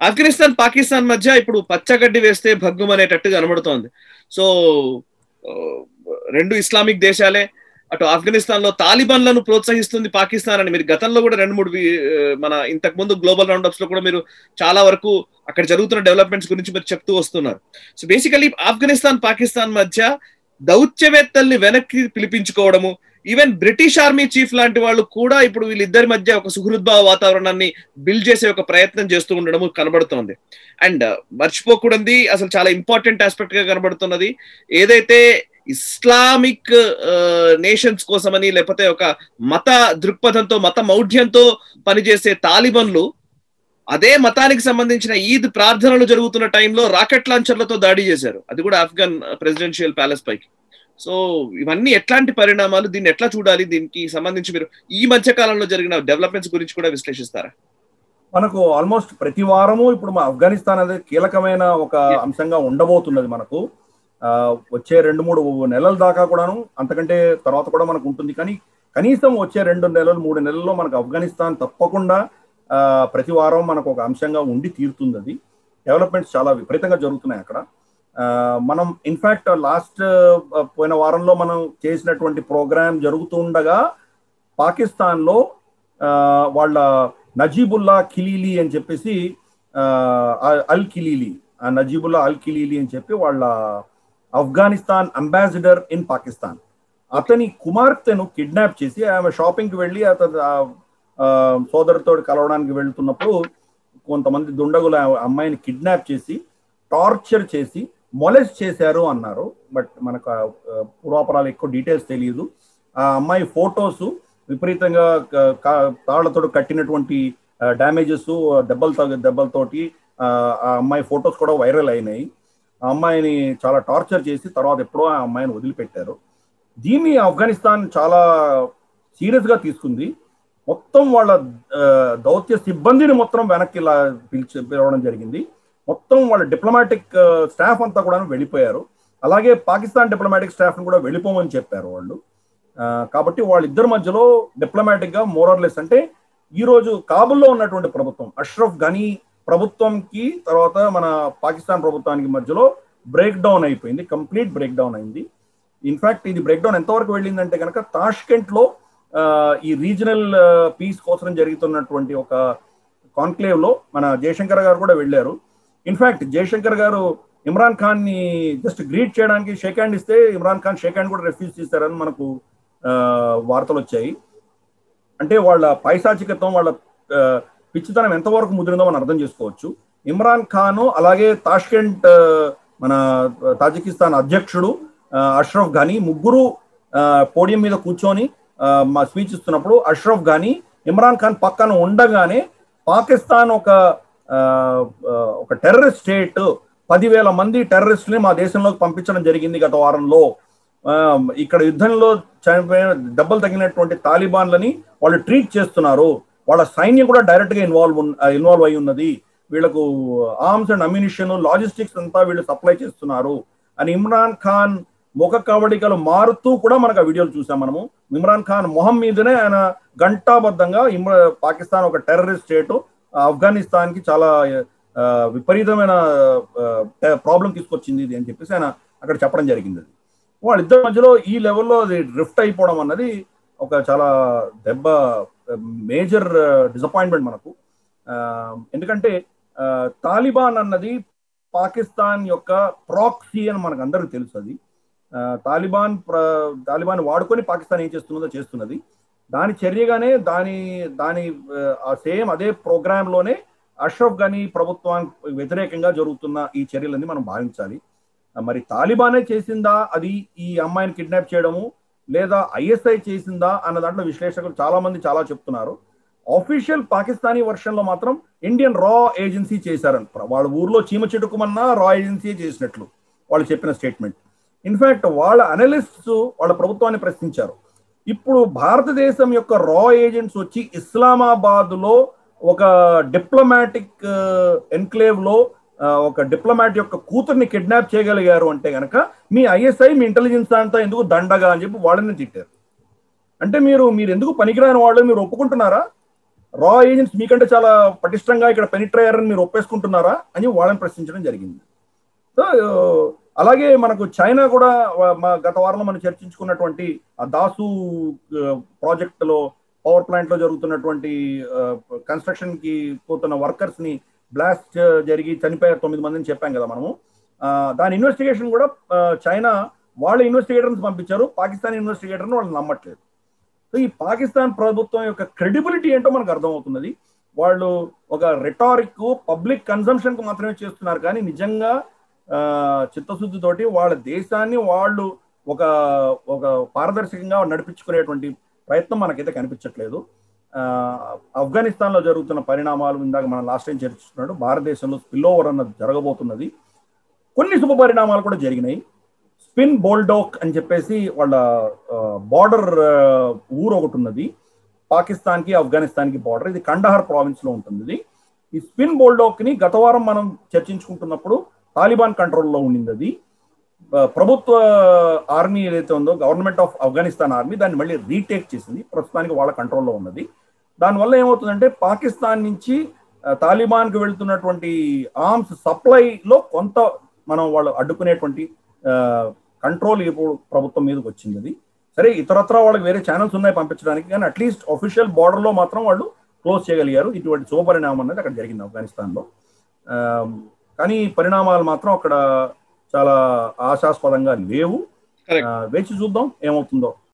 ఆఫ్ఘనిస్తాన్ పాకిస్తాన్ మధ్య ఇప్పుడు పచ్చగడ్డి వేస్తే భగ్గుమనేటట్టు కనబడుతోంది సో రెండు ఇస్లామిక్ దేశాలే అటు ఆఫ్ఘనిస్తాన్ లో తాలిబాన్లను ప్రోత్సహిస్తుంది పాకిస్తాన్ అని మీరు గతంలో కూడా రెండు మూడు మన ఇంతకు ముందు గ్లోబల్ రౌండ్ అప్స్ లో కూడా మీరు చాలా వరకు అక్కడ జరుగుతున్న డెవలప్మెంట్స్ గురించి మీరు చెప్తూ వస్తున్నారు సో బేసికలీ ఆఫ్ఘనిస్తాన్ పాకిస్తాన్ మధ్య దౌత్యవేత్తల్ని వెనక్కి పిలిపించుకోవడము ఈవెన్ బ్రిటిష్ ఆర్మీ చీఫ్ లాంటి వాళ్ళు కూడా ఇప్పుడు వీళ్ళిద్దరి మధ్య ఒక సుహృద్భావ వాతావరణాన్ని బిల్డ్ చేసే ఒక ప్రయత్నం చేస్తూ ఉండడం కనబడుతోంది అండ్ మర్చిపోకూడదు అసలు చాలా ఇంపార్టెంట్ ఆస్పెక్ట్ గా కనబడుతున్నది ఏదైతే ఇస్లామిక్ నేషన్స్ కోసమని లేకపోతే ఒక మత దృక్పథంతో మత మౌఢ్యంతో పనిచేసే తాలిబన్లు అదే మతానికి సంబంధించిన ఈద్ ప్రార్థనలు జరుగుతున్న టైంలో రాకెట్ లాంచర్లతో దాడి చేశారు అది కూడా ఆఫ్ఘన్ ప్రెసిడెన్షియల్ ప్యాలెస్ పైకి సో ఇవన్నీ ఎట్లాంటి పరిణామాలు దీన్ని ఎట్లా చూడాలి దీనికి సంబంధించి మీరు ఈ మధ్య కాలంలో జరిగిన డెవలప్మెంట్స్ గురించి కూడా విశ్లేషిస్తారా మనకు ఆల్మోస్ట్ ప్రతి వారము ఇప్పుడు మా ఆఫ్ఘనిస్తాన్ అనేది కీలకమైన ఒక అంశంగా ఉండబోతున్నది మనకు వచ్చే రెండు మూడు నెలల దాకా కూడాను అంతకంటే తర్వాత కూడా మనకు ఉంటుంది కానీ కనీసం వచ్చే రెండు నెలలు మూడు నెలల్లో మనకు ఆఫ్ఘనిస్తాన్ తప్పకుండా ప్రతి వారం మనకు ఒక అంశంగా ఉండి తీరుతుంది అది డెవలప్మెంట్స్ చాలా విపరీతంగా జరుగుతున్నాయి అక్కడ మనం ఇన్ఫాక్ట్ లాస్ట్ పోయిన వారంలో మనం చేసినటువంటి ప్రోగ్రామ్ జరుగుతుండగా పాకిస్తాన్లో వాళ్ళ నజీబుల్లా కిలీలి అని చెప్పేసి అల్ కిలీలి నజీబుల్లా అల్ కిలీలి అని చెప్పి వాళ్ళ ఆఫ్ఘనిస్తాన్ అంబాసిడర్ ఇన్ పాకిస్తాన్ అతని కుమార్తెను కిడ్నాప్ చేసి ఆమె షాపింగ్కి వెళ్ళి అతను సోదరుతో కలవడానికి వెళ్తున్నప్పుడు కొంతమంది దుండగులు అమ్మాయిని కిడ్నాప్ చేసి టార్చర్ చేసి మొలెస్ట్ చేశారు అన్నారు బట్ మనకు పూర్వాపరాలు ఎక్కువ డీటెయిల్స్ తెలియదు ఆ అమ్మాయి ఫొటోస్ విపరీతంగా తాళ్లతో కట్టినటువంటి డ్యామేజెస్ దెబ్బలతో దెబ్బలతోటి ఆ అమ్మాయి ఫొటోస్ కూడా వైరల్ అయినాయి ఆ అమ్మాయిని చాలా టార్చర్ చేసి తర్వాత ఎప్పుడో ఆ అమ్మాయిని వదిలిపెట్టారు దీన్ని ఆఫ్ఘనిస్తాన్ చాలా సీరియస్గా తీసుకుంది మొత్తం వాళ్ళ దౌత్య సిబ్బందిని మొత్తం వెనక్కి ఇలా పిలిచి పిలవడం జరిగింది మొత్తం వాళ్ళ డిప్లొమాటిక్ స్టాఫ్ అంతా కూడా వెళ్ళిపోయారు అలాగే పాకిస్తాన్ డిప్లొమాటిక్ స్టాఫ్ని కూడా వెళ్ళిపోమని చెప్పారు వాళ్ళు కాబట్టి వాళ్ళిద్దరి మధ్యలో డిప్లొమాటిక్గా మోరర్లెస్ అంటే ఈరోజు కాబుల్లో ఉన్నటువంటి ప్రభుత్వం అష్రఫ్ ఘనీ ప్రభుత్వంకి తర్వాత మన పాకిస్తాన్ ప్రభుత్వానికి మధ్యలో బ్రేక్ డౌన్ అయిపోయింది కంప్లీట్ బ్రేక్ డౌన్ అయింది ఇన్ఫాక్ట్ ఇది బ్రేక్ డౌన్ ఎంతవరకు వెళ్ళిందంటే కనుక తాష్కెంట్లో ఈ రీజనల్ పీస్ కోసం జరుగుతున్నటువంటి ఒక కాన్క్లేవ్ లో మన జయశంకర్ గారు కూడా వెళ్ళారు ఇన్ఫాక్ట్ జయశంకర్ గారు ఇమ్రాన్ ఖాన్ ని జస్ట్ గ్రీట్ చేయడానికి షేక్ హ్యాండ్ ఇస్తే ఇమ్రాన్ ఖాన్ షేక్ హ్యాండ్ కూడా రిఫ్యూజ్ చేశారని మనకు వార్తలు వచ్చాయి అంటే వాళ్ళ పైశాచికత్వం వాళ్ళ పిచ్చితనం ఎంతవరకు ముదిరిందో మనం అర్థం చేసుకోవచ్చు ఇమ్రాన్ ఖాన్ అలాగే తాష్కెంట్ మన తాజికిస్తాన్ అధ్యక్షుడు అష్రఫ్ ఘనీ ముగ్గురు పోడియం మీద కూర్చొని మా స్పీచ్ ఇస్తున్నప్పుడు అష్రఫ్ ఘనీ ఇమ్రాన్ ఖాన్ పక్కన ఉండగానే పాకిస్తాన్ ఒక ఒక టెర్రరిస్ట్ స్టేట్ పదివేల మంది టెర్రరిస్టుని మా దేశంలోకి పంపించడం జరిగింది గత వారంలో ఇక్కడ యుద్ధంలో చనిపోయిన దెబ్బలు తగినటువంటి తాలిబాన్లని వాళ్ళు ట్రీట్ చేస్తున్నారు వాళ్ళ సైన్యం కూడా డైరెక్ట్ గా ఇన్వాల్వ్ ఇన్వాల్వ్ అయి ఉన్నది వీళ్ళకు ఆర్మ్స్ అండ్ అమ్యునిషన్ లాజిస్టిక్స్ అంతా వీళ్ళు సప్లై చేస్తున్నారు అని ఇమ్రాన్ ఖాన్ ముఖ కవడికలు మారుతూ కూడా మనకు ఆ వీడియోలు చూసాం మనము ఇమ్రాన్ ఖాన్ మొహం మీదనే ఆయన గంటాబద్ధంగా ఇమ్రా పాకిస్తాన్ ఒక టెర్రరిస్ట్ స్టేట్ ఆఫ్ఘనిస్తాన్ కి చాలా విపరీతమైన ప్రాబ్లం తీసుకొచ్చింది ఇది అని చెప్పేసి ఆయన అక్కడ చెప్పడం జరిగింది అది వాళ్ళిద్దరి మధ్యలో ఈ లెవెల్లో అది డ్రిఫ్ట్ అయిపోవడం అన్నది ఒక చాలా దెబ్బ మేజర్ డిసప్పాయింట్మెంట్ మనకు ఎందుకంటే తాలిబాన్ అన్నది పాకిస్తాన్ యొక్క ప్రాక్సీ అని మనకు అందరికి తెలుసు అది తాలిబాన్ తాలిబాన్ వాడుకొని పాకిస్తాన్ ఏం చేస్తున్నదో చేస్తున్నది దాని చర్యగానే దాని దాని సేమ్ అదే ప్రోగ్రాంలోనే అష్రఫ్ గనీ ప్రభుత్వానికి వ్యతిరేకంగా జరుగుతున్న ఈ చర్యలన్నీ మనం భావించాలి మరి తాలిబానే చేసిందా అది ఈ అమ్మాయిని కిడ్నాప్ చేయడము లేదా ఐఎస్ఐ చేసిందా అన్న దాంట్లో విశ్లేషకులు చాలా మంది చాలా చెప్తున్నారు ఆఫీషియల్ పాకిస్తానీ వర్షన్లో మాత్రం ఇండియన్ రా ఏజెన్సీ చేశారంట వాళ్ళ ఊర్లో చీమ చిటుకుమన్నా రా ఏజెన్సీ చేసినట్లు వాళ్ళు చెప్పిన స్టేట్మెంట్ ఇన్ఫాక్ట్ వాళ్ళ అనలిస్ట్స్ వాళ్ళ ప్రభుత్వాన్ని ప్రశ్నించారు ఇప్పుడు భారతదేశం యొక్క రా ఏజెంట్స్ వచ్చి ఇస్లామాబాద్ లో ఒక డిప్లొమాటిక్ ఎన్క్లేవ్ లో ఒక డిప్లొమాట్ యొక్క కూతుర్ని కిడ్నాప్ చేయగలిగారు అంటే గనక మీ ఐఎస్ఐ మీ ఇంటెలిజెన్స్ అంతా ఎందుకు దండగా అని చెప్పి వాళ్ళని తిట్టారు అంటే మీరు మీరు ఎందుకు పనికిరాని వాళ్ళు మీరు ఒప్పుకుంటున్నారా రా ఏజెంట్స్ మీకంటే చాలా పటిష్టంగా ఇక్కడ పెనిట్ర్ అయ్యారని మీరు ఒప్పేసుకుంటున్నారా అని వాళ్ళని ప్రశ్నించడం జరిగింది సో అలాగే మనకు చైనా కూడా వ- మా గత వారంలో మనం చర్చించుకున్నటువంటి ఆ దాసు ప్రాజెక్టులో పవర్ ప్లాంట్ లో జరుగుతున్నటువంటి కన్స్ట్రక్షన్ కి పోతున్న వర్కర్స్ ని బ్లాస్ట్ జరిగి చనిపోయారు తొమ్మిది మందిని చెప్పాం కదా మనము ఆ, దాని ఇన్వెస్టిగేషన్ కూడా ఆ, చైనా వాళ్ళ ఇన్వెస్టిగేటర్స్ పంపించారు పాకిస్తాన్ ఇన్వెస్టిగేటర్ని వాళ్ళు నమ్మట్లేదు సో ఈ పాకిస్తాన్ ప్రభుత్వం యొక్క క్రెడిబిలిటీ ఏంటో మనకు అర్థమవుతున్నది వాళ్ళు ఒక రిటారిక్ పబ్లిక్ కన్సంప్షన్ కు మాత్రమే చేస్తున్నారు కానీ నిజంగా ఆ, చిత్తశుద్ధితోటి వాళ్ళ దేశాన్ని వాళ్ళు ఒక ఒక పారదర్శకంగా నడిపించుకునేటువంటి ప్రయత్నం మనకైతే కనిపించట్లేదు ఆ, ఆఫ్ఘనిస్తాన్లో జరుగుతున్న పరిణామాలు ఇందాక మనం లాస్ట్ టైం చర్చిస్తున్నాడు భారతదేశంలో స్పిల్ ఓవర్ అన్నది జరగబోతున్నది కొన్ని శుభ పరిణామాలు కూడా జరిగినాయి స్పిన్ బోల్డోక్ అని చెప్పేసి వాళ్ళ బార్డర్ ఊరు ఒకటి ఉన్నది పాకిస్తాన్ కి ఆఫ్ఘనిస్తాన్ కి బార్డర్ ఇది కండహార్ ప్రావిన్స్ లో ఉంటుంది ఇది ఈ స్పిన్ బోల్డోక్ ని గత వారం మనం చర్చించుకుంటున్నప్పుడు తాలిబాన్ కంట్రోల్లో ఉండింది అది ఆ, ప్రభుత్వ ఆర్మీ ఏదైతే ఉందో గవర్నమెంట్ ఆఫ్ ఆఫ్ఘనిస్తాన్ ఆర్మీ దాన్ని మళ్ళీ రీటేక్ చేసింది ప్రస్తుతానికి వాళ్ళ కంట్రోల్లో ఉన్నది దానివల్ల ఏమవుతుందంటే పాకిస్తాన్ నుంచి ఆ, తాలిబాన్కి వెళ్తున్నటువంటి ఆర్మ్స్ సప్లైలో కొంత మనం వాళ్ళు అడ్డుకునేటువంటి కంట్రోల్ ఇప్పుడు ప్రభుత్వం మీదకి వచ్చింది అది సరే ఇతరత్ర వాళ్ళకి వేరే ఛానల్స్ ఉన్నాయి పంపించడానికి కానీ అట్లీస్ట్ అఫీషియల్ బార్డర్లో మాత్రం వాళ్ళు క్లోజ్ చేయగలిగారు ఇటువంటి శుభపరిణామం అనేది అక్కడ జరిగింది ఆఫ్ఘనిస్తాన్లో ఆ, కానీ పరిణామాలు మాత్రం అక్కడ చాలా ఆశాస్పదంగా లేవు Correct. ఆ, వేచి చూద్దాం ఏమవుతుందో